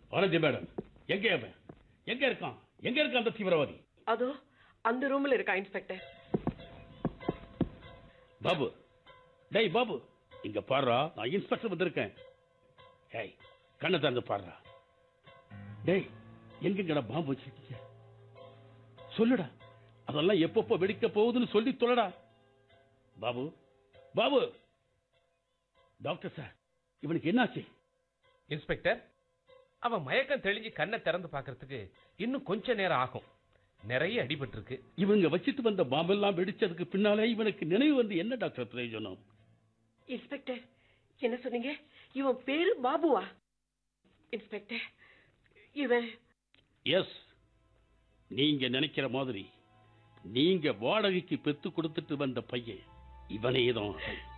Bharathi madam எங்க அவன் எங்க இருக்கான் எங்க இருக்கான் அந்த தீவிரவாதி அதோ அந்த ரூம்ல இருக்கா இன்ஸ்பெக்டர் பாபு டேய் பாபு இங்க பாருடா நான் இன்ஸ்பெக்டர் வந்திருக்கேன் ஏய் கண்ணை திறந்து பாருடா டேய் எங்கெங்கடா பாம்பு வச்சிருக்கீங்க சொல்லுடா அதெல்லாம் எப்பப்போ வெடிக்க போகுதுன்னு சொல்லி சொல்லடா பாபு பாபு டாக்டர் சார் இவனுக்கு என்னாச்சு இன்ஸ்பெக்டர் அவன் மயக்கம் தெளிஞ்சு கண்ணை திறந்து பார்க்கறதுக்கு இன்னும் கொஞ்ச நேரம் ஆகும் நிறைய அடிபட்டிருக்கு இவங்க வச்சிட்டு வந்த பாம்பெல்லாம் வெடிச்சதுக்கு பின்னாலே இவனுக்கு நினைவு வந்து என்ன டாக்டர் பிரயோஜனம் இன்ஸ்பெக்டர் என்ன சொன்னீங்க இவன் பேரு பாபுவா இன்ஸ்பெக்டர் இவன் எஸ் நீங்க நினைக்கிற மாதிரி நீங்க வாடகைக்கு பெத்து கொடுத்துட்டு வந்த பையன் இவனே தான்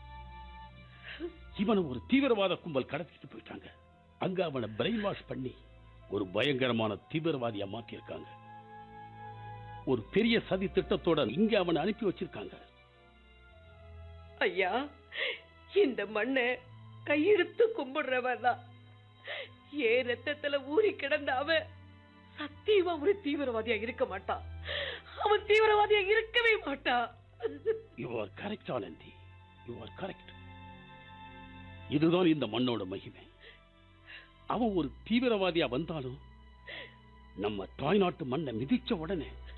இவனை ஒரு தீவிரவாத கும்பல் கடத்திட்டு போயிட்டாங்க அங்க அவனை பிரெயின் வாஷ் பண்ணி ஒரு பயங்கரமான தீவிரவாதியா மாத்திருக்காங்க ஒரு பெரிய சதி திட்டத்தோட இங்க அவனை அனுப்பி வச்சிருக்காங்க ஐயா இந்த மண்ணை கையெடுத்து கும்பிடுறவன் தான் ஏன் ரத்தத்துல ஊறி கிடந்த அவன் சத்தியமா ஒரு தீவிரவாதியா இருக்க மாட்டான் அவன் தீவிரவாதியா இருக்கவே மாட்டான் you are correct Anandhi you are correct இதுதான் இந்த மண்ணோட மகிமை அவன் ஒரு தீவிரவாதியா வந்தாலும் நம்ம தாய்நாட்டு மண்ணை மிதிச்ச உடனே